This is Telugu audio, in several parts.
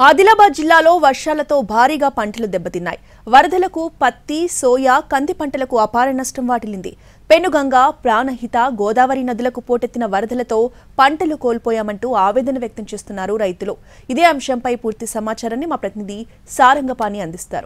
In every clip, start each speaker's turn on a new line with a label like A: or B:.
A: ఆదిలాబాద్ జిల్లాలో వర్షాలతో భారీగా పంటలు దెబ్బతిన్నాయి వరదలకు పత్తి సోయా కంది పంటలకు అపార నష్టం వాటిల్లింది పెనుగంగ ప్రాణహిత గోదావరి నదులకు పోటెత్తిన వరదలతో పంటలు కోల్పోయామంటూ ఆవేదన వ్యక్తం చేస్తున్నారు రైతులు ఇదే అంశంపై పూర్తి సమాచారాన్ని మా ప్రతినిధి సారంగపాణి అందిస్తారు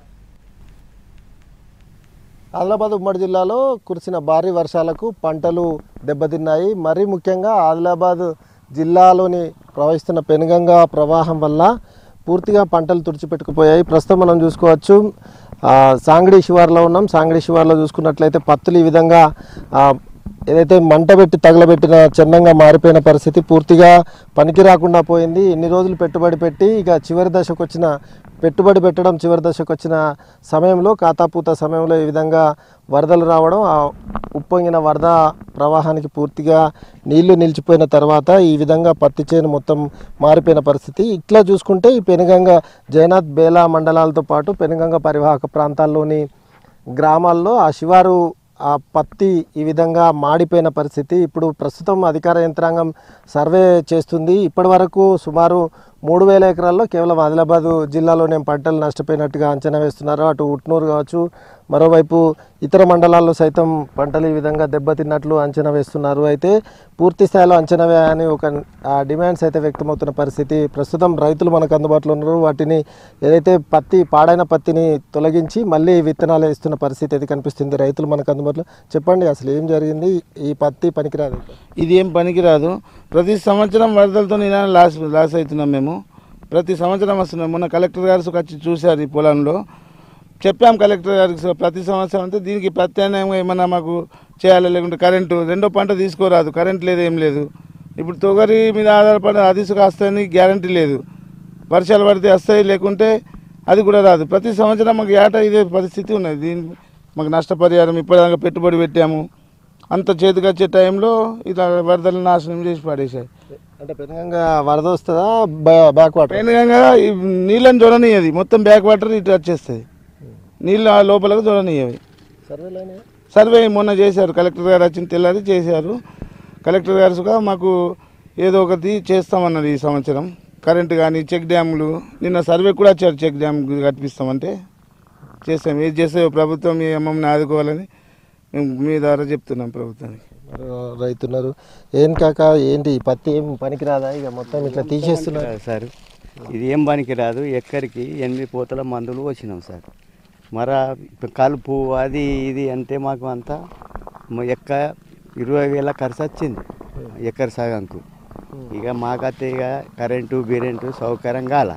B: ఆదిలాబాద్ ఉమ్మడి జిల్లాలో కురిసిన భారీ వర్షాలకు పంటలు దెబ్బతిన్నాయి మరీ ముఖ్యంగా ఆదిలాబాద్ జిల్లాలోని ప్రవహిస్తున్న పెనుగంగ ప్రవాహం వల్ల పూర్తిగా పంటలు తుడిచిపెట్టుకుపోయాయి ప్రస్తుతం మనం చూసుకోవచ్చు ఆ, సాంగడి శివార్లో ఉన్నాం సాంగడి శివార్లో చూసుకున్నట్లయితే పత్తులు ఈ విధంగా ఆ, ఏదైతే మంట పెట్టి తగలబెట్టిన చందంగా మారిపోయిన పరిస్థితి పూర్తిగా పనికి రాకుండా పోయింది ఎన్ని రోజులు పెట్టుబడి పెట్టి ఇక చివరి దశకు వచ్చిన పెట్టుబడి పెట్టడం చివరి దశకు వచ్చిన సమయంలో ఖాతాపూత సమయంలో ఈ విధంగా వరదలు రావడం ఆ ఉప్పొంగిన వరద ప్రవాహానికి పూర్తిగా నీళ్లు నిలిచిపోయిన తర్వాత ఈ విధంగా పత్తి చేను మొత్తం మారిపోయిన పరిస్థితి ఇట్లా చూసుకుంటే ఈ పెనుగంగ జయనాథ్ బేలా మండలాలతో పాటు పెనుగంగ పరివాహక ప్రాంతాల్లోని గ్రామాల్లో ఆ శివారు ఆ పత్తి ఈ విధంగా మాడిపోయిన పరిస్థితి ఇప్పుడు ప్రస్తుతం అధికార యంత్రాంగం సర్వే చేస్తుంది ఇప్పటి వరకు సుమారు మూడు వేల ఎకరాల్లో కేవలం ఆదిలాబాద్ జిల్లాలోనే పంటలు నష్టపోయినట్టుగా అంచనా వేస్తున్నారు అటు ఉట్నూరు కావచ్చు మరోవైపు ఇతర మండలాల్లో సైతం పంటలు ఈ విధంగా దెబ్బతిన్నట్లు అంచనా వేస్తున్నారు అయితే పూర్తి స్థాయిలో అంచనా వేయని ఒక ఆ, డిమాండ్స్ అయితే వ్యక్తమవుతున్న పరిస్థితి ప్రస్తుతం రైతులు మనకు అందుబాటులో ఉన్నారు వాటిని ఏదైతే పత్తి పాడైన పత్తిని తొలగించి మళ్ళీ విత్తనాలు వేస్తున్న పరిస్థితి అయితే కనిపిస్తుంది రైతులు మనకు అందుబాటులో చెప్పండి అసలు ఏం జరిగింది ఈ పత్తి పనికిరాదు
C: ఇది ఏం పనికిరాదు ప్రతి సంవత్సరం వరదలతో ఇలా లాస్ లాస్ అవుతున్నాం మేము ప్రతి సంవత్సరం వస్తున్నాం మొన్న కలెక్టర్ గారు వచ్చి చూశారు ఈ పొలంలో చెప్పాం కలెక్టర్ గారికి సో ప్రతి సంవత్సరం అంతా దీనికి ప్రత్యామ్నాయంగా ఏమన్నా మాకు చేయాలి లేకుంటే కరెంటు రెండో పంట తీసుకోరాదు కరెంట్ లేదు ఏం లేదు ఇప్పుడు తొగరి మీద ఆధారపడి అది వస్తాయని గ్యారంటీ లేదు వర్షాలు పడితే వస్తాయి లేకుంటే అది కూడా రాదు ప్రతి సంవత్సరం మాకు ఏట ఇదే పరిస్థితి ఉన్నది దీని మాకు నష్టపరిహారం ఇప్పటిదాకా పెట్టుబడి పెట్టాము అంత చేతికి వచ్చే టైంలో ఇలా వరదలు నాశనం చేసి పడేశాయి
B: అంటే పెనుగంగా వరద వస్తుందా బ్యాక్ వాటర్
C: పెనుగంగా ఈ నీళ్ళని చూడనియది మొత్తం బ్యాక్ వాటర్ ఇటు వచ్చేస్తుంది నీళ్ళు ఆ లోపలకు చూడనియవి
B: సర్వేలోనే
C: సర్వే మొన్న చేశారు కలెక్టర్ గారు వచ్చిన తెల్లారి చేశారు కలెక్టర్ గారు కూడా మాకు ఏదో ఒకటి చేస్తామన్నారు ఈ సంవత్సరం కరెంటు కానీ చెక్ డ్యాములు నిన్న సర్వే కూడా వచ్చారు చెక్ డ్యామ్ కట్టిస్తామంటే చేస్తాం ఏది చేస్తే ప్రభుత్వం మీ అమ్మమ్మని ఆదుకోవాలని మేము మీ ద్వారా చెప్తున్నాం ప్రభుత్వానికి
B: మరో రైతున్నారు ఏం కాక ఏంటి ఈ పత్తి ఏం పనికిరాదా ఇక మొత్తం ఇట్లా తీసేస్తున్నారు
D: రాదు సార్ ఇది ఏం పనికి రాదు ఎక్కడికి ఎనిమిది పూతల మందులు వచ్చినాం సార్ మర ఇప్పుడు కలుపు అది ఇది అంటే మాకు అంతా మ- ఎక్క ఇరవై వేల ఖర్చు వచ్చింది ఎక్కడి సగంకు ఇక మాకైతే ఇక కరెంటు బిరెంటు సౌకర్యం కాల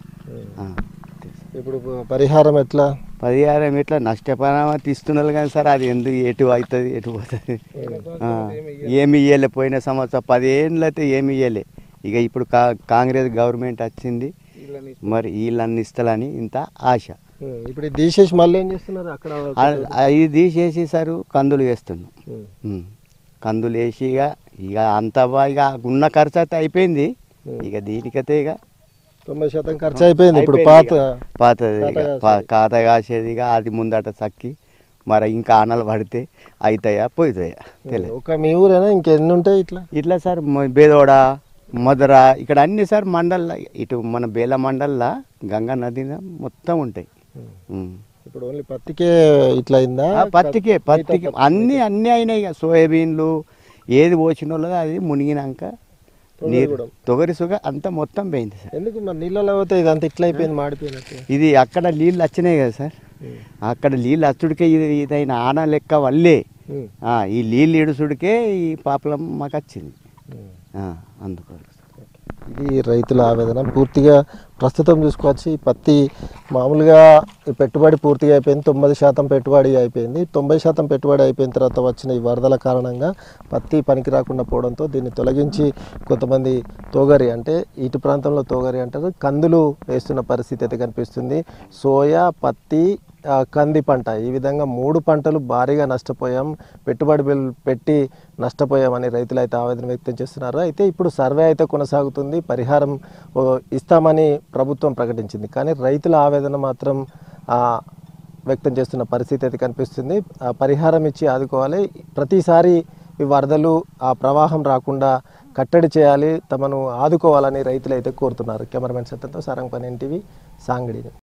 D: ఆ.
B: ఇప్పుడు పరిహారం ఎట్లా
D: పరిహారం ఇట్లా నష్టపరిహారం తీస్తున్నారు కానీ సార్ అది ఎందుకు ఎటు అవుతుంది ఎటు పోతుంది ఆ, ఏమి ఇయ్యలే పోయిన సంవత్సరం పదేళ్ళు అయితే ఏమి ఇయ్యలే ఇక ఇప్పుడు కా కాంగ్రెస్ గవర్నమెంట్ వచ్చింది మరి వీళ్ళన్ని ఇస్తాలని ఇంత ఆశ
B: ఇప్పుడు ఇది తీసేసి మళ్ళీ ఏం చేస్తున్నారు అక్కడ
D: ఆ- అది తీసేసి సార్ కందులు వేస్తున్నాం
B: ఉమ్.
D: ఉమ్. కందులు వేసి ఇక ఇక అంత బా- ఇక ఉన్న ఖర్చు అయితే అయిపోయింది ఇక దీనికైతే ఇక
B: తొంభై శాతం ఖర్చు అయిపోయింది ఇప్పుడు
D: అయిపోయింది
B: పాత
D: ఇక. పాతది ఇక
B: ఖాతా
D: పా- ఖాతా కాసేది ఇక అది ముందట చక్కి మరి ఇంకా ఆనలు పడితే అవుతాయా పోతాయా తెలియదు
B: ఒక మీ ఊరేనా ఇంకెన్ని ఉంటాయి ఇట్లా
D: ఇట్లా సార్ మ- బేదోడ మధుర ఇక్కడ అన్ని సార్ మండల్ ఇటు మన బేల మండల్లా గంగా నది మొత్తం ఉంటాయి ఉమ్.
B: ఇప్పుడు ఓన్లీ పత్తికే ఇట్లా అయిందా
D: ఆ పత్తికే పత్తికి అన్ని అన్ని అయినాయి ఇక సోయాబీన్లు ఏది పోసిన వాళ్ళదో అది మునిగినాక నీరు తొగరి సుగ అంతా మొత్తం పోయింది సార్
B: ఎందుకు మరి నీళ్ళలో పోతే ఇదంతా ఇట్లా అయిపోయింది మాడిపోయినట్టు
D: ఇది అక్కడ నీళ్ళు వచ్చినాయి కదా సార్ అక్కడ నీళ్ళు అచ్చుడికే ఇది ఇదైన ఆన లెక్క వల్లే
B: ఉమ్.
D: ఆ, ఈ నీళ్ళు ఇడుసుడికే ఈ పాపలం మాకు వచ్చింది
B: ఉమ్.
D: ఆ, అందుకోసం
B: ఇది రైతుల ఆవేదన పూర్తిగా ప్రస్తుతం చూసుకోవచ్చు ఈ పత్తి మామూలుగా ఈ పెట్టుబడి పూర్తిగా అయిపోయింది తొంభై శాతం పెట్టుబడి అయిపోయింది తొంభై శాతం పెట్టుబడి అయిపోయిన తర్వాత వచ్చిన ఈ వరదల కారణంగా పత్తి పనికి రాకుండా పోవడంతో దీన్ని తొలగించి కొంతమంది తోగరి అంటే ఇటు ప్రాంతంలో తోగరి అంటారు కందులు వేస్తున్న పరిస్థితి అయితే కనిపిస్తుంది సోయా పత్తి ఆ, కంది పంట ఈ విధంగా మూడు పంటలు భారీగా నష్టపోయాం పెట్టుబడి బిల్ పెట్టి నష్టపోయామని రైతులు అయితే ఆవేదన వ్యక్తం చేస్తున్నారు అయితే ఇప్పుడు సర్వే అయితే కొనసాగుతుంది పరిహారం ఓ, ఇస్తామని ప్రభుత్వం ప్రకటించింది కానీ రైతుల ఆవేదన మాత్రం ఆ, వ్యక్తం చేస్తున్న పరిస్థితి అయితే కనిపిస్తుంది ఆ పరిహారం ఇచ్చి ఆదుకోవాలి ప్రతిసారి ఈ వరదలు ఆ ప్రవాహం రాకుండా కట్టడి చేయాలి తమను ఆదుకోవాలని రైతులు అయితే కోరుతున్నారు కెమెరామెన్ సత్యంతో సారంగపని ఎన్టీవీ సాంగడి